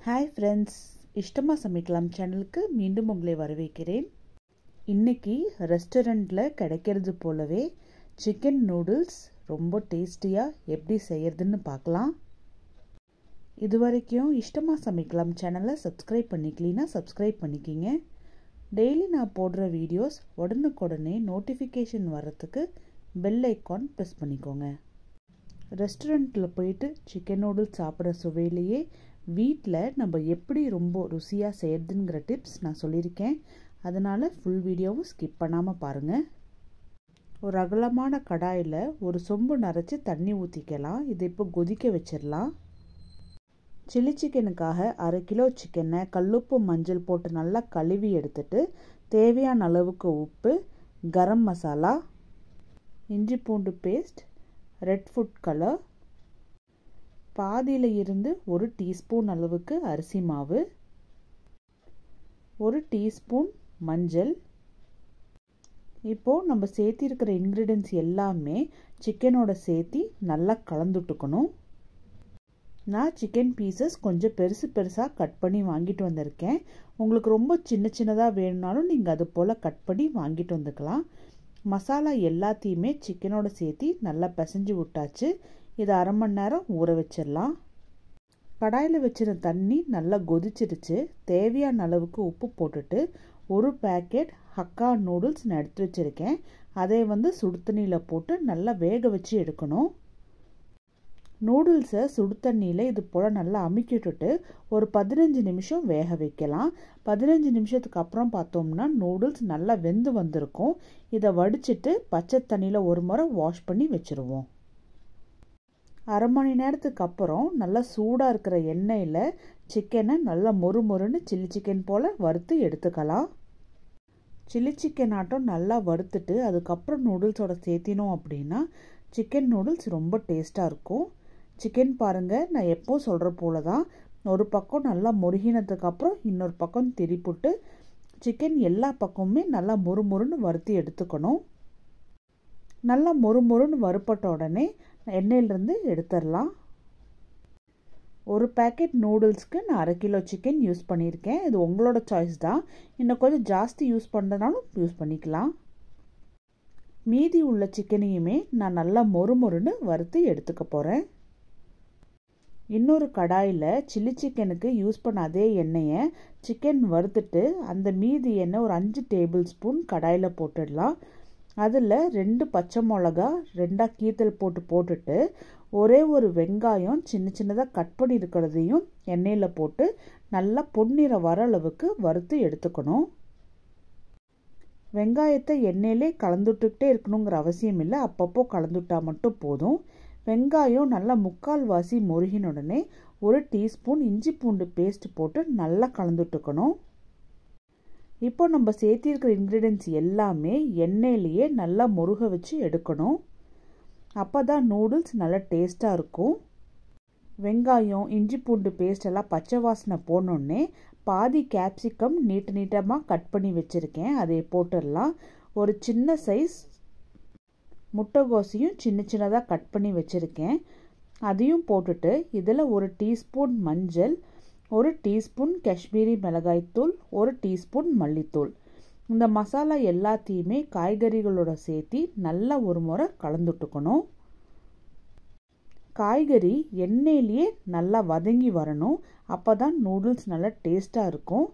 hi friends இஷ்டமாக சமைக்கலாம் சேனலுக்கு மீண்டும் உங்களை வரவேற்கிறேன் இன்னைக்கு ரெஸ்டாரண்ட்டில் கிடைக்கிறது போலவே சிக்கன் நூடுல்ஸ் ரொம்ப டேஸ்டியாக எப்படி செய்யறதுன்னு பார்க்கலாம் இது வரைக்கும் இஷ்டமாக சமைக்கலாம் சேனலை சப்ஸ்கிரைப் பண்ணிக்கலினா சப்ஸ்கிரைப் பண்ணிக்கிங்க டெய்லி நான் போடுற வீடியோஸ் உடனுக்குடனே நோட்டிஃபிகேஷன் வர்றதுக்கு பெல் ஐக்கான் ப்ரெஸ் பண்ணிக்கோங்க ரெஸ்டாரண்ட்டில் போயிட்டு சிக்கன் நூடுல்ஸ் சாப்பிட்ற சுவையிலேயே வீட்டில் நம்ம எப்படி ரொம்ப ருசியாக செய்யறதுங்கிற டிப்ஸ் நான் சொல்லியிருக்கேன் அதனால் ஃபுல் வீடியோவும் ஸ்கிப் பண்ணாமல் பாருங்கள் ஒரு அகலமான கடாயில் ஒரு சொம்பு நரைச்சி தண்ணி ஊற்றிக்கலாம் இதை இப்போ கொதிக்க வச்சிடலாம் சில்லி சிக்கனுக்காக அரை கிலோ சிக்கனை கல்லுப்பு மஞ்சள் போட்டு நல்லா கழுவி எடுத்துட்டு தேவையான அளவுக்கு உப்பு கரம் மசாலா இஞ்சி பூண்டு பேஸ்ட் ரெட் ஃபுட் கலர் பாதியில் இருந்து ஒரு டீஸ்பூன் அளவுக்கு அரிசி மாவு ஒரு டீஸ்பூன் மஞ்சள் இப்போது நம்ம சேர்த்திருக்கிற இன்க்ரீடியன்ஸ் எல்லாமே சிக்கனோட சேர்த்தி நல்லா கலந்துட்டுக்கணும் நான் சிக்கன் பீசஸ் கொஞ்சம் பெருசு பெருசாக கட் பண்ணி வாங்கிட்டு வந்திருக்கேன் உங்களுக்கு ரொம்ப சின்ன சின்னதாக வேணும்னாலும் நீங்கள் அது போல் கட் பண்ணி வாங்கிட்டு வந்துக்கலாம் மசாலா எல்லாத்தையுமே சிக்கனோட சேர்த்தி நல்லா பிசைஞ்சு விட்டாச்சு இதை அரை மணி நேரம் ஊற வச்சிடலாம் கடாயில் வச்சிருந்த தண்ணி நல்லா கொதிச்சிருச்சு தேவையான அளவுக்கு உப்பு போட்டுட்டு ஒரு பேக்கெட் ஹக்கா நூடுல்ஸ் நான் எடுத்து வச்சுருக்கேன் அதை வந்து சுடு தண்ணியில் போட்டு நல்லா வேக வச்சு எடுக்கணும் நூடுல்ஸை சுடு தண்ணியில் இது போல் நல்லா அமுக்கிட்டுட்டு ஒரு பதினஞ்சு நிமிஷம் வேக வைக்கலாம் பதினஞ்சு நிமிஷத்துக்கு அப்புறம் பார்த்தோம்னா நூடுல்ஸ் நல்லா வெந்து வந்திருக்கும் இதை வடிச்சிட்டு பச்சை தண்ணியில் ஒரு முறை வாஷ் பண்ணி வச்சுருவோம் அரை மணி நேரத்துக்கு அப்புறம் நல்லா சூடாக இருக்கிற எண்ணெயில் சிக்கனை நல்லா மொறு மொறுன்னு சில்லி சிக்கன் போல் வறுத்து எடுத்துக்கலாம் சில்லி சிக்கன் ஆட்டம் நல்லா வறுத்துட்டு அதுக்கப்புறம் நூடுல்ஸோட சேர்த்தினோம் அப்படின்னா சிக்கன் நூடுல்ஸ் ரொம்ப டேஸ்ட்டாக இருக்கும் சிக்கன் பாருங்கள் நான் எப்போ சொல்கிற போல தான் ஒரு பக்கம் நல்லா முருகினதுக்கு அப்புறம் இன்னொரு பக்கம் திருப்பிட்டு சிக்கன் எல்லா பக்கமுமே நல்லா முறுமுறுன்னு வறுத்து எடுத்துக்கணும் நல்லா மொறுமொறுன்னு வறுப்பட்ட உடனே எண்ணெயிலிருந்து எடுத்துடலாம் ஒரு பேக்கெட் நூடுல்ஸ்க்கு நான் அரை கிலோ சிக்கன் யூஸ் பண்ணியிருக்கேன் இது உங்களோட சாய்ஸ் தான் இன்னும் கொஞ்சம் ஜாஸ்தி யூஸ் பண்ணுறதுனாலும் யூஸ் பண்ணிக்கலாம் மீதி உள்ள சிக்கனையுமே நான் நல்லா மொறு மொறுன்னு வறுத்து எடுத்துக்க போகிறேன் இன்னொரு கடாயில் சில்லி சிக்கனுக்கு யூஸ் பண்ண அதே எண்ணெயை சிக்கன் வறுத்துட்டு அந்த மீதி எண்ணெய் ஒரு அஞ்சு டேபிள் ஸ்பூன் கடாயில் போட்டுடலாம் அதில் ரெண்டு பச்சை மிளகா ரெண்டாக கீத்தல் போட்டு போட்டுட்டு ஒரே ஒரு வெங்காயம் சின்ன சின்னதாக கட் பண்ணி இருக்கிறதையும் எண்ணெயில் போட்டு நல்லா பொன்னிற வர அளவுக்கு வறுத்து எடுத்துக்கணும் வெங்காயத்தை எண்ணெயிலே கலந்துட்டுக்கிட்டே இருக்கணுங்கிற அவசியம் இல்லை அப்பப்போ கலந்துட்டா மட்டும் போதும் வெங்காயம் நல்லா முக்கால் வாசி முருகின உடனே ஒரு டீஸ்பூன் இஞ்சி பூண்டு பேஸ்ட் போட்டு நல்லா கலந்துட்டுக்கணும் இப்போ நம்ம சேர்த்திருக்கிற இன்க்ரீடியன்ஸ் எல்லாமே எண்ணெயிலேயே நல்லா முருக வச்சு எடுக்கணும் அப்போ தான் நூடுல்ஸ் நல்லா டேஸ்ட்டாக இருக்கும் வெங்காயம் இஞ்சி பூண்டு பேஸ்ட் எல்லாம் பச்சை வாசனை போனோடனே பாதி கேப்சிகம் நீட்ட நீட்டமாக கட் பண்ணி வச்சுருக்கேன் அதை போட்டுடலாம் ஒரு சின்ன சைஸ் முட்டைகோசையும் சின்ன சின்னதாக கட் பண்ணி வச்சுருக்கேன் அதையும் போட்டுட்டு இதில் ஒரு டீஸ்பூன் மஞ்சள் ஒரு டீஸ்பூன் காஷ்மீரி மிளகாய்த்தூள் ஒரு டீஸ்பூன் மல்லித்தூள் இந்த மசாலா எல்லாத்தையுமே காய்கறிகளோட சேர்த்தி நல்லா ஒரு முறை கலந்துட்டுக்கணும் காய்கறி எண்ணெயிலேயே நல்லா வதங்கி வரணும் அப்போ தான் நூடுல்ஸ் நல்லா டேஸ்ட்டாக இருக்கும்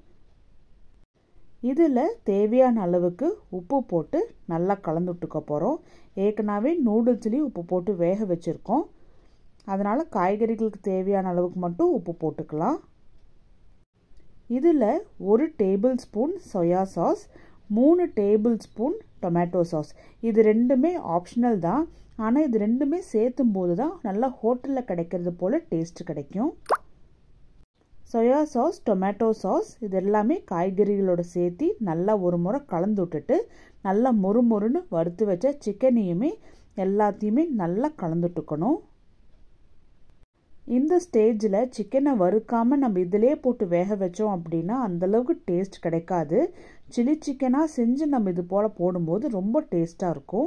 இதில் தேவையான அளவுக்கு உப்பு போட்டு நல்லா கலந்துட்டுக்க போகிறோம் ஏற்கனவே நூடுல்ஸ்லேயும் உப்பு போட்டு வேக வச்சுருக்கோம் அதனால் காய்கறிகளுக்கு தேவையான அளவுக்கு மட்டும் உப்பு போட்டுக்கலாம் இதில் ஒரு டேபிள் ஸ்பூன் சொயா சாஸ் மூணு டேபிள் ஸ்பூன் டொமேட்டோ சாஸ் இது ரெண்டுமே ஆப்ஷனல் தான் ஆனால் இது ரெண்டுமே சேர்த்தும் போது தான் நல்லா ஹோட்டலில் கிடைக்கிறது போல் டேஸ்ட் கிடைக்கும் சொயா சாஸ் டொமேட்டோ சாஸ் இது எல்லாமே காய்கறிகளோட சேர்த்தி நல்லா ஒரு முறை கலந்து விட்டுட்டு நல்லா மொறு மொறுன்னு வறுத்து வச்ச சிக்கனையுமே எல்லாத்தையுமே நல்லா கலந்துட்டுக்கணும் இந்த ஸ்டேஜில் சிக்கனை வறுக்காமல் நம்ம இதிலே போட்டு வேக வச்சோம் அப்படின்னா அந்தளவுக்கு டேஸ்ட் கிடைக்காது சில்லி சிக்கனாக செஞ்சு நம்ம இது போல் போடும்போது ரொம்ப டேஸ்ட்டாக இருக்கும்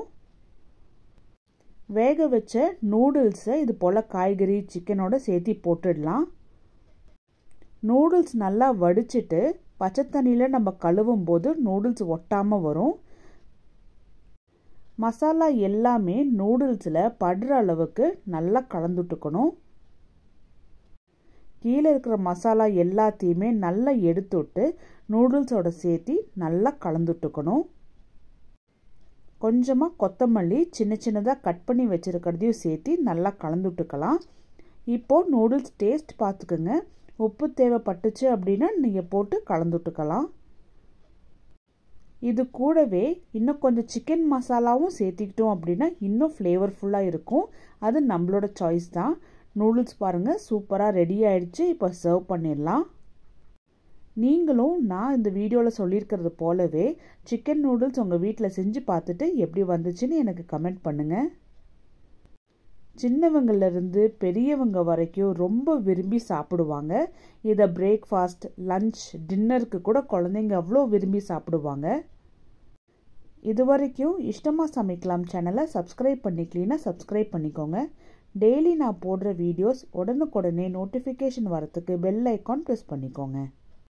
வேக வச்ச நூடுல்ஸை இது போல் காய்கறி சிக்கனோட சேர்த்தி போட்டுடலாம் நூடுல்ஸ் நல்லா வடிச்சிட்டு பச்சை தண்ணியில் நம்ம கழுவும் போது நூடுல்ஸ் ஒட்டாமல் வரும் மசாலா எல்லாமே நூடுல்ஸில் படுற அளவுக்கு நல்லா கலந்துட்டுக்கணும் கீழே இருக்கிற மசாலா எல்லாத்தையுமே நல்லா எடுத்துட்டு நூடுல்ஸோட சேர்த்து நல்லா கலந்துட்டுக்கணும் கொஞ்சமாக கொத்தமல்லி சின்ன சின்னதாக கட் பண்ணி வச்சுருக்கிறதையும் சேர்த்து நல்லா கலந்துட்டுக்கலாம் இப்போது நூடுல்ஸ் டேஸ்ட் பார்த்துக்குங்க உப்பு தேவைப்பட்டுச்சு அப்படின்னா நீங்கள் போட்டு கலந்துட்டுக்கலாம் இது கூடவே இன்னும் கொஞ்சம் சிக்கன் மசாலாவும் சேர்த்திக்கிட்டோம் அப்படின்னா இன்னும் ஃப்ளேவர்ஃபுல்லாக இருக்கும் அது நம்மளோட சாய்ஸ் தான் நூடுல்ஸ் பாருங்கள் சூப்பராக ரெடி ஆயிடுச்சு இப்போ சர்வ் பண்ணிடலாம் நீங்களும் நான் இந்த வீடியோவில் சொல்லியிருக்கிறது போலவே சிக்கன் நூடுல்ஸ் உங்கள் வீட்டில் செஞ்சு பார்த்துட்டு எப்படி வந்துச்சுன்னு எனக்கு கமெண்ட் பண்ணுங்கள் சின்னவங்கலேருந்து பெரியவங்க வரைக்கும் ரொம்ப விரும்பி சாப்பிடுவாங்க இதை பிரேக்ஃபாஸ்ட் லஞ்ச் டின்னருக்கு கூட குழந்தைங்க அவ்வளோ விரும்பி சாப்பிடுவாங்க இது வரைக்கும் இஷ்டமாக சமைக்கலாம் சேனலை சப்ஸ்கிரைப் பண்ணிக்கலீன்னா சப்ஸ்கிரைப் பண்ணிக்கோங்க டெய்லி நான் போடுற வீடியோஸ் உடனுக்குடனே நோட்டிஃபிகேஷன் வரத்துக்கு பெல் ஐக்கான் ப்ரெஸ் பண்ணிக்கோங்க